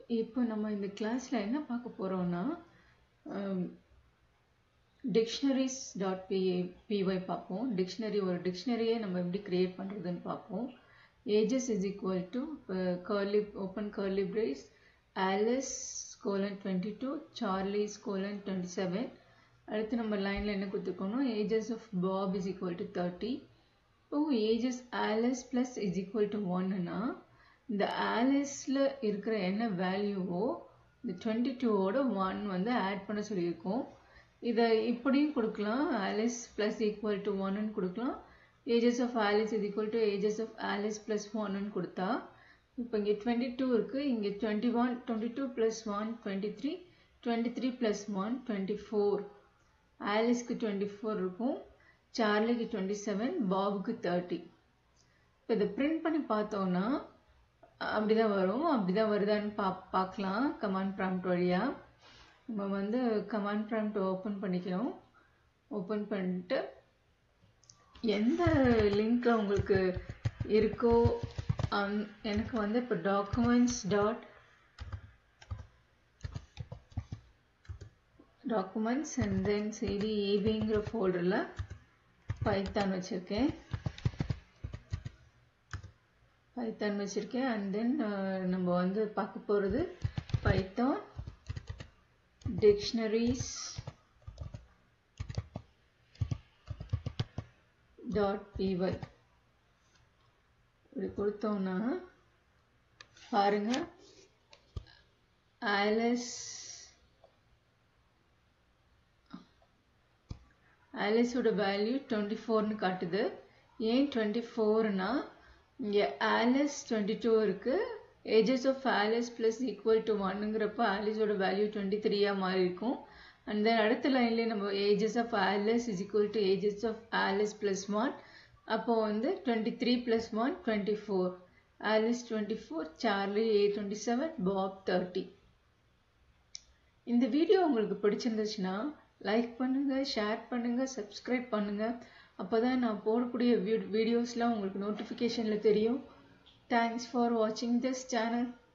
இப்போ நம்ம இந்த கிளாஸில் என்ன பார்க்க போகிறோம்னா டிக்ஷனரிஸ் டாட் பிஏ பிஒய் பார்ப்போம் டிக்ஷனரி ஒரு டிக்ஷனரியை நம்ம எப்படி க்ரியேட் பண்ணுறதுன்னு பார்ப்போம் ages is equal to curly open curly brace Alice colon twenty two Charlie's colon twenty seven அடுத்து நம்ம லைனில் என்ன கொடுத்துருக்கோம்னா ages of Bob is equal to thirty இப்போ ages Alice plus is equal to ஒன்னுனா இந்த ஆலிஸில் இருக்கிற என்ன வேல்யூவோ இந்த டுவெண்ட்டி டூவோட ஒன் வந்து ஆட் பண்ண சொல்லியிருக்கோம் இதை இப்படியும் கொடுக்கலாம் ஆலிஸ் ப்ளஸ் ஈக்குவல் டு ஒன்னு கொடுக்கலாம் ages of Alice is equal to ages of Alice plus ஒன்னு கொடுத்தா இப்போ இங்கே டுவெண்ட்டி டூ இருக்குது இங்கே twenty one twenty two plus one twenty three twenty three plus one twenty four ஆலிஸ்க்கு டுவெண்ட்டி ஃபோர் இருக்கும் சார்லிக்கு டுவெண்ட்டி செவன் பாபுக்கு தேர்ட்டி இப்போ இதை பிரிண்ட் பண்ணி பார்த்தோன்னா அப்படிதான் வரும் அப்படிதான் வருதான்னு பா பார்க்கலாம் கமாண்ட் ப்ராம்ப்ட் வழியாக நம்ம வந்து கமாண்ட் ப்ராம்ப்ட் ஓப்பன் பண்ணிக்கிறோம் ஓப்பன் பண்ணிட்டு எந்த லிங்க்கில் உங்களுக்கு இருக்கோ அந் எனக்கு வந்து இப்போ documents dot documents and then சரி ஏபிங்கிற ஃபோல்டரில் பைத்தான் வச்சுருக்கேன் பைத்தான் வச்சுருக்கேன் அண்ட் தென் நம்ம வந்து பார்க்க போகிறது பைத்தான் டிக்ஷனரிஸ் டாட் பிஒய் இப்படி கொடுத்தோம்னா பாருங்க ஆலிஸ் ஆலிஸோட வேல்யூ டுவெண்ட்டி ஃபோர்னு காட்டுது ஏன் டுவெண்ட்டி ஃபோர்னா இங்கே ஆலிஸ் டுவெண்ட்டி டூ இருக்குது ages of Alice plus equal to ஒன்னுங்கிறப்ப ஆலிஸோட வேல்யூ டுவெண்ட்டி த்ரீயாக மாறி இருக்கும் அண்ட் தென் அடுத்த லைன்லேயே நம்ம ages of Alice is equal to ages of Alice plus one அப்போ வந்து twenty three plus one twenty four Alice twenty four Charlie ஏ டுவெண்ட்டி செவன் பாப் தேர்ட்டி இந்த வீடியோ உங்களுக்கு பிடிச்சிருந்துச்சுன்னா லைக் பண்ணுங்கள் ஷேர் பண்ணுங்கள் சப்ஸ்கிரைப் பண்ணுங்கள் அப்போ தான் நான் போடக்கூடிய வீடியோஸ்லாம் உங்களுக்கு நோட்டிஃபிகேஷனில் தெரியும் தேங்க்ஸ் ஃபார் வாட்சிங் திஸ் சேனல்